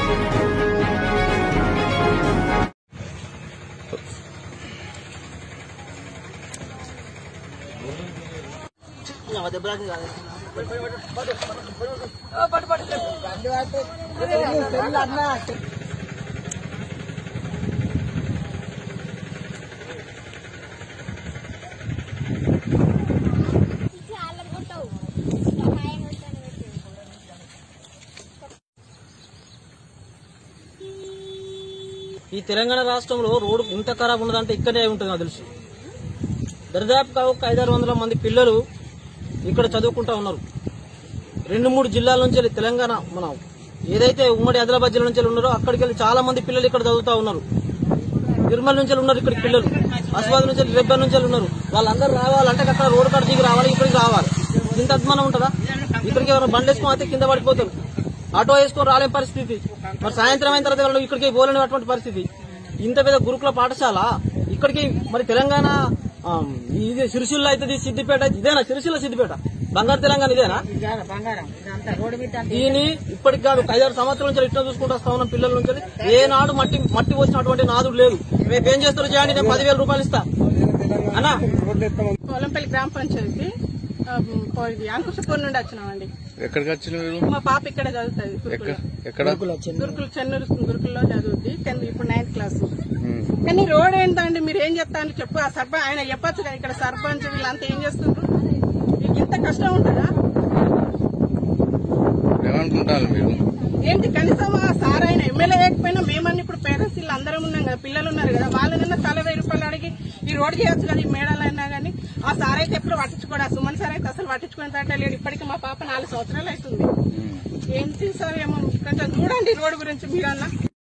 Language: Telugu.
ఈ తెలంగాణ రాష్ట్రంలో రోడ్డు ఇంత ఖరాబ్ ఉన్నదంటే ఇక్కడే ఉంటుంది నాకు తెలుసు దరిదాపుగా ఒక ఐదారు వందల మంది పిల్లలు ఇక్కడ చదువుకుంటా ఉన్నారు రెండు మూడు జిల్లాల నుంచి వెళ్ళి తెలంగాణ మన ఏదైతే ఉమ్మడి ఆదిలాబాద్ జిల్లా నుంచి వెళ్ళి ఉన్నారో అక్కడికి వెళ్ళి చాలా మంది పిల్లలు ఇక్కడ చదువుతా ఉన్నారు నిర్మల్ నుంచి వెళ్ళి ఉన్నారు ఇక్కడ పిల్లలు ఆసిఫాబాద్ నుంచి వెళ్ళి రెబ్బర్ నుంచి వెళ్ళి ఉన్నారు వాళ్ళందరూ రావాలంటే అక్కడ రోడ్డు కాడ దిగి రావాలి ఇక్కడికి రావాలి ఇంత అద్మానం ఉంటుందా ఇక్కడికి ఎవరైనా బండి వేసుకొని అయితే కింద పడిపోతారు ఆటో వేసుకొని రాలేని పరిస్థితి మరి సాయంత్రం అయిన తర్వాత వాళ్ళు ఇక్కడికి పోలేనటువంటి పరిస్థితి ఇంత పెద్ద గురుకుల పాఠశాల ఇక్కడికి మరి తెలంగాణ ఆ, ఇది సిరిసిల్ల అవుతుంది సిద్దిపేట అయితే ఇదేనా సిరిసిల్ల సిద్దిపేట బంగారు తెలంగాణ ఇదేనా బంగారం ఇదంతా రోడ్డు మీద దీని ఇప్పటికి కాదు ఒక ఐదారు సంవత్సరాల నుంచి ఇట్లా చూసుకుంటూ వస్తా ఉన్న పిల్లల నుంచి ఏనాడు మట్టి మట్టి వచ్చినటువంటి నాదుడు లేదు రేపు ఏం చేస్తారో చేయండి నేను పదివేల రూపాయలు ఇస్తా అన్నా పొలంపల్లి గ్రామ పంచాయతీ ఆ, పో- ఇది అంకుశపూర్ నుండి వచ్చినామండి ఎక్కడికి వచ్చిన మీరు మా పాప ఇక్కడ చదువుతుంది గురుకుల ఎక్కడ గురుకుల చెన్నూరు గురుకుల్లో చదువుద్ది టెన్త్ ఇప్పుడు నైన్త్ క్లాస్ కానీ రోడ్ ఏంటండి మీరు ఏం చెప్తాను చెప్పు ఆ సర్పంచ్ ఆయన చెప్పొచ్చు కదా ఇక్కడ సర్పంచ్ వీళ్ళంతా ఏం చేస్తుండ్రు మీకు ఇంత కష్టం ఉంటుందా ఏమనుకుంటారు మీరు ఏంటి కనీసం ఆ సార్ ఆయన ఎమ్మెల్యే లేకపోయినా మేమన్నీ ఇప్పుడు పేరెంట్స్ వీళ్ళు అందరం ఉన్నాం కదా పిల్లలు ఉన్నారు కదా వాళ్ళనన్నా తల వెయ్యి రూపాయలు అడిగి ఈ రోడ్ చేయొచ్చు కదా ఈ మేడాలైనా కానీ ఆ సార్ అయితే ఎప్పుడు పట్టించుకోడు ఆ సుమన్ సార్ అయితే అసలు పట్టించుకునేటట్టే లేడు ఇప్పటికి మా పాప నాలుగు సంవత్సరాలు అవుతుంది ఏంటి సార్ ఏమో కొంచెం చూడండి రోడ్ గురించి మీరన్నా